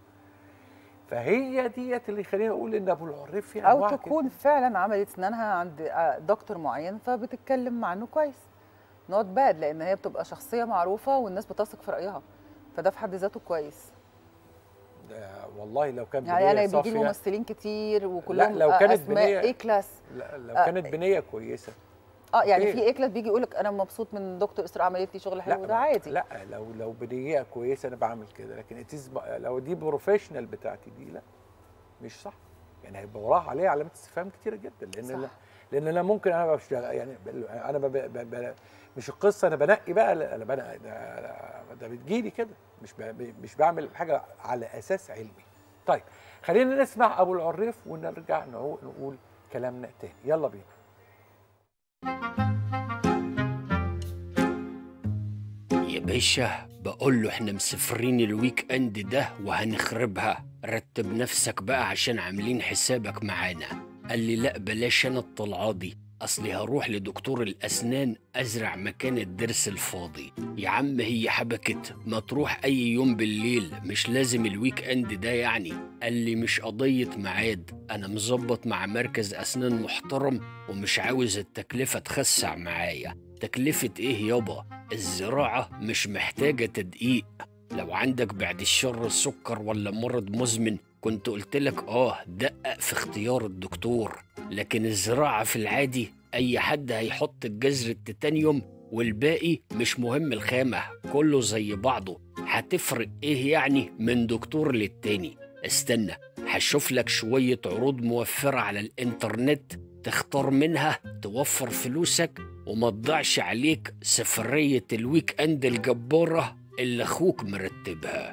Speaker 1: فهي ديت اللي خليني اقول ان ابو العريف في
Speaker 2: او
Speaker 1: أنواع
Speaker 2: تكون
Speaker 1: كتير.
Speaker 2: فعلا عملت اسنانها عند آه، دكتور معين فبتتكلم عنه كويس نوت باد لان هي بتبقى شخصيه معروفه والناس بتثق في رايها فده في حد ذاته كويس
Speaker 1: ده والله لو كان
Speaker 2: يعني انا
Speaker 1: بنية
Speaker 2: بيجي لي
Speaker 1: صافية-
Speaker 2: ممثلين كتير وكلهم
Speaker 1: لو
Speaker 2: آه،
Speaker 1: كانت
Speaker 2: اسماء
Speaker 1: بنية-
Speaker 2: اي كلاس
Speaker 1: لا لو
Speaker 2: آه،
Speaker 1: كانت بنيه كويسه
Speaker 2: اه يعني
Speaker 1: أوكي.
Speaker 2: في اي كلاس بيجي يقول لك انا مبسوط من دكتور اسراء عملت لي شغل حلو ده
Speaker 1: ما-
Speaker 2: عادي
Speaker 1: لا لو لو بنيه كويسه انا بعمل كده لكن اتيز لو دي بروفيشنال بتاعتي دي لا مش صح يعني هيبقى وراها عليها علامات استفهام كتيره جدا لان
Speaker 2: صح.
Speaker 1: أنا لان انا ممكن انا بشتغل يعني بال- انا ب... ب... ب... مش القصه انا بنقي بقى لا، انا بنقي ده, ده بتجيلي كده مش ب... مش بعمل حاجه على اساس علمي طيب خلينا نسمع ابو العريف ونرجع نقول, نقول كلامنا تاني يلا بينا
Speaker 4: يا باشا بقول له احنا مسافرين الويك اند ده وهنخربها رتب نفسك بقى عشان عاملين حسابك معانا قال لي لا بلاش انا الطلعه دي اصلي هروح لدكتور الاسنان ازرع مكان الضرس الفاضي يا عم هي حبكت ما تروح اي يوم بالليل مش لازم الويك اند ده يعني قال لي مش قضيه ميعاد انا مظبط مع مركز اسنان محترم ومش عاوز التكلفه تخسع معايا تكلفه ايه يابا الزراعه مش محتاجه تدقيق لو عندك بعد الشر السكر ولا مرض مزمن كنت قلت لك اه دقق في اختيار الدكتور لكن الزراعة في العادي أي حد هيحط الجذر التيتانيوم والباقي مش مهم الخامة كله زي بعضه هتفرق ايه يعني من دكتور للتاني استنى هشوف لك شوية عروض موفرة على الإنترنت تختار منها توفر فلوسك وما تضيعش عليك سفرية الويك أند الجبارة اللي أخوك مرتبها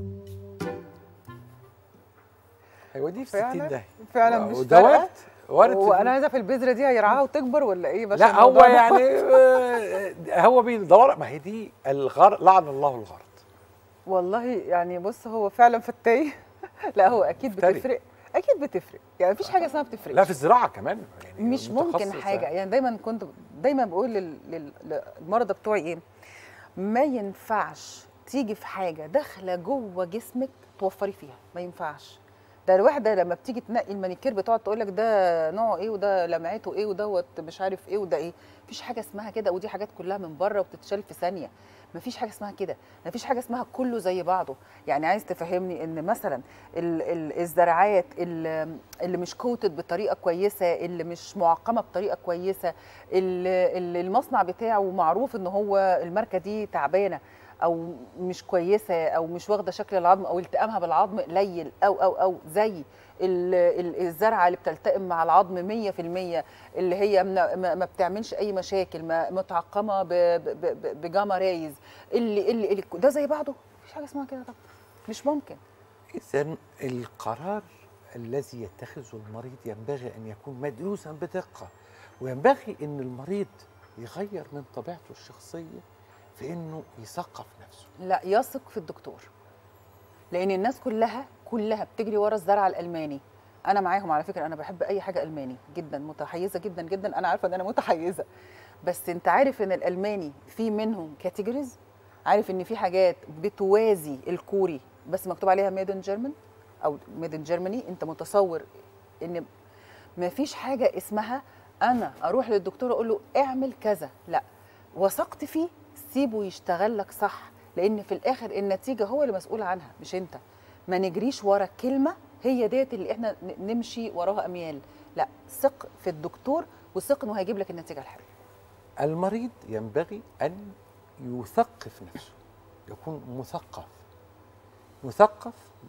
Speaker 1: هيوديه في 60
Speaker 2: فعلا
Speaker 1: ده
Speaker 2: فعلا مش
Speaker 1: وده
Speaker 2: فارقه
Speaker 1: وارد وارد في
Speaker 2: وانا عايزه في البذره دي هيرعاها وتكبر ولا ايه باش
Speaker 1: لا هو
Speaker 2: الموضوع ده؟
Speaker 1: يعني آه، هو بيدور ما هي دي الغرض لعن الله الغرض
Speaker 2: والله يعني بص هو فعلا فتاي لا هو اكيد
Speaker 1: فتري.
Speaker 2: بتفرق اكيد بتفرق يعني مفيش حاجه اسمها بتفرق
Speaker 1: لا في الزراعه كمان يعني
Speaker 2: مش ممكن
Speaker 1: متخصص
Speaker 2: حاجه يعني دايما كنت دايما بقول لل- لل- للمرضى بتوعي ايه ما ينفعش تيجي في حاجه داخله جوه جسمك توفري فيها ما ينفعش ده الواحده لما بتيجي تنقي المانيكير بتقعد تقول لك ده نوعه ايه وده لمعته ايه ودوت مش عارف ايه وده ايه مفيش حاجه اسمها كده ودي حاجات كلها من بره وبتتشال في ثانيه مفيش حاجه اسمها كده مفيش حاجه اسمها كله زي بعضه يعني عايز تفهمني ان مثلا ال- ال- الزراعات اللي اللي مش كوتد بطريقه كويسه اللي مش معقمه بطريقه كويسه اللي اللي المصنع بتاعه معروف ان هو الماركه دي تعبانه او مش كويسه او مش واخده شكل العظم او التئامها بالعظم قليل او او او زي ال- ال- الزرعه اللي بتلتئم مع العظم 100% اللي هي ما- ما ما بتعملش اي مشاكل ما متعقمه ب- ب- ب- بجاما رايز اللي اللي اللي ده زي بعضه مفيش حاجه اسمها كده طبعا مش ممكن
Speaker 1: اذا القرار الذي يتخذه المريض ينبغي ان يكون مدروسا بدقه وينبغي ان المريض يغير من طبيعته الشخصيه في انه يثقف نفسه
Speaker 2: لا يثق في الدكتور لان الناس كلها كلها بتجري ورا الزرع الالماني انا معاهم على فكره انا بحب اي حاجه الماني جدا متحيزه جدا جدا انا عارفه ان انا متحيزه بس انت عارف ان الالماني في منهم كاتيجوريز عارف ان في حاجات بتوازي الكوري بس مكتوب عليها ميد ان جيرمان او ميد ان جيرماني انت متصور ان ما فيش حاجه اسمها انا اروح للدكتور اقول له اعمل كذا لا وثقت فيه سيبه يشتغل لك صح لان في الاخر النتيجه هو اللي مسؤول عنها مش انت ما نجريش ورا كلمه هي ديت اللي احنا ن- نمشي وراها اميال لا ثق في الدكتور وثق انه هيجيب لك النتيجه الحلوه
Speaker 1: المريض ينبغي ان يثقف نفسه يكون مثقف مثقف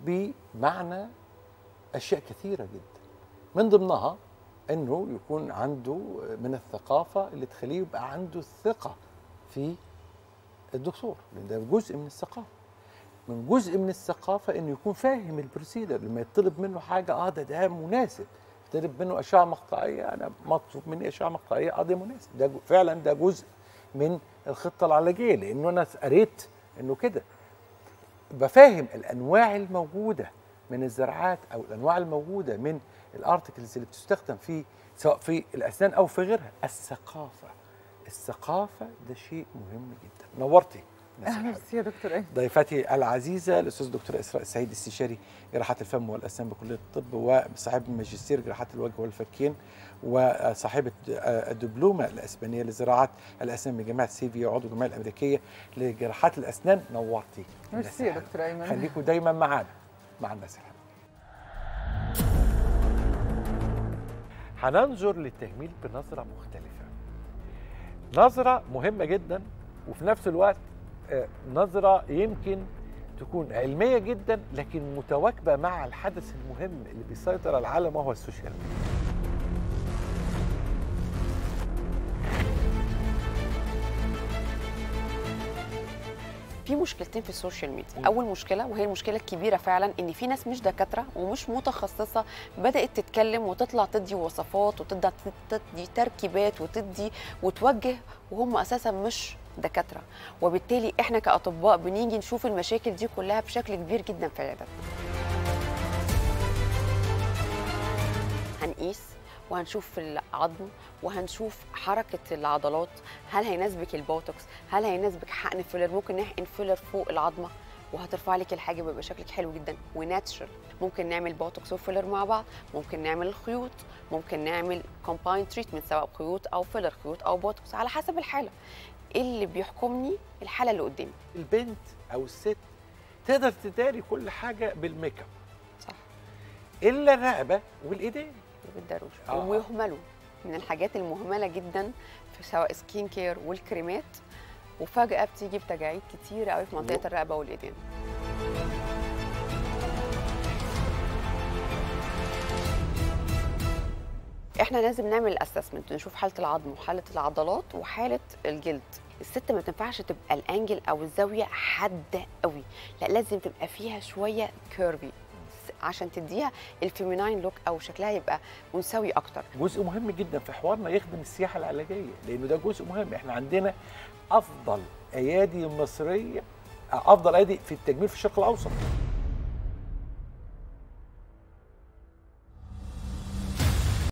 Speaker 1: بمعنى اشياء كثيره جدا من ضمنها انه يكون عنده من الثقافه اللي تخليه يبقى عنده الثقه في الدكتور لان ده جزء من الثقافه من جزء من الثقافه انه يكون فاهم البروسيدر لما يطلب منه حاجه اه ده ده مناسب يطلب منه اشعه مقطعيه انا مطلوب مني اشعه مقطعيه اه ده مناسب ده جو- فعلا ده جزء من الخطه العلاجيه لانه انا قريت انه كده بفهم الانواع الموجوده من الزراعات او الانواع الموجوده من الارتكلز اللي بتستخدم في سواء في الاسنان او في غيرها الثقافه الثقافه ده شيء مهم جدا نورتي ناس الحلوة.
Speaker 2: ميرسي يا دكتور ايه
Speaker 1: ضيفتي العزيزه الاستاذ دكتور اسراء السعيد استشاري جراحات الفم والاسنان بكليه الطب وصاحب ماجستير جراحات الوجه والفكين وصاحبه الدبلومه الاسبانيه لزراعه الاسنان من جامعه سيفيا وعضو الجمعيه الامريكيه لجراحات الاسنان نورتي
Speaker 2: ميرسي يا دكتور ايمن
Speaker 1: خليكم دايما معانا مع الناس الحلوه هننظر للتجميل بنظره مختلفه نظره مهمه جدا وفي نفس الوقت آه، نظره يمكن تكون علميه جدا لكن متواكبه مع الحدث المهم اللي بيسيطر على العالم وهو السوشيال ميديا
Speaker 10: في مشكلتين في السوشيال ميديا اول مشكله وهي المشكله الكبيره فعلا ان في ناس مش دكاتره ومش متخصصه بدات تتكلم وتطلع تدي وصفات وتبدا تدي تركيبات وتدي وتوجه وهم اساسا مش دكاتره وبالتالي احنا كاطباء بنيجي نشوف المشاكل دي كلها بشكل كبير جدا في عيادتنا هنقيس وهنشوف العظم وهنشوف حركه العضلات هل هيناسبك البوتوكس هل هيناسبك حقن فيلر ممكن نحقن فيلر فوق العظمه وهترفع لك الحاجب ويبقى شكلك حلو جدا وناتشرال ممكن نعمل بوتوكس وفيلر مع بعض ممكن نعمل خيوط ممكن نعمل كومباين تريتمنت سواء خيوط او فيلر خيوط او بوتوكس على حسب الحاله ايه اللي بيحكمني الحاله اللي قدامي
Speaker 1: البنت او الست تقدر تداري كل حاجه بالميك اب
Speaker 10: صح
Speaker 1: الا الرقبه والايدين
Speaker 10: بالضروره
Speaker 1: آه.
Speaker 10: ويهملوا من الحاجات المهمله جدا في سواء سكين كير والكريمات وفجاه بتيجي بتجاعيد كتير قوي في منطقه الرقبه والايدين احنا لازم نعمل الاسسمنت نشوف حاله العظم وحاله العضلات وحاله الجلد الست ما تنفعش تبقى الانجل او الزاويه حاده قوي لا لازم تبقى فيها شويه كيرفي عشان تديها الفيميناين لوك او شكلها يبقى منسوي اكتر
Speaker 1: جزء مهم جدا في حوارنا يخدم السياحه العلاجيه لانه ده جزء مهم احنا عندنا افضل ايادي مصريه افضل ايادي في التجميل في الشرق الاوسط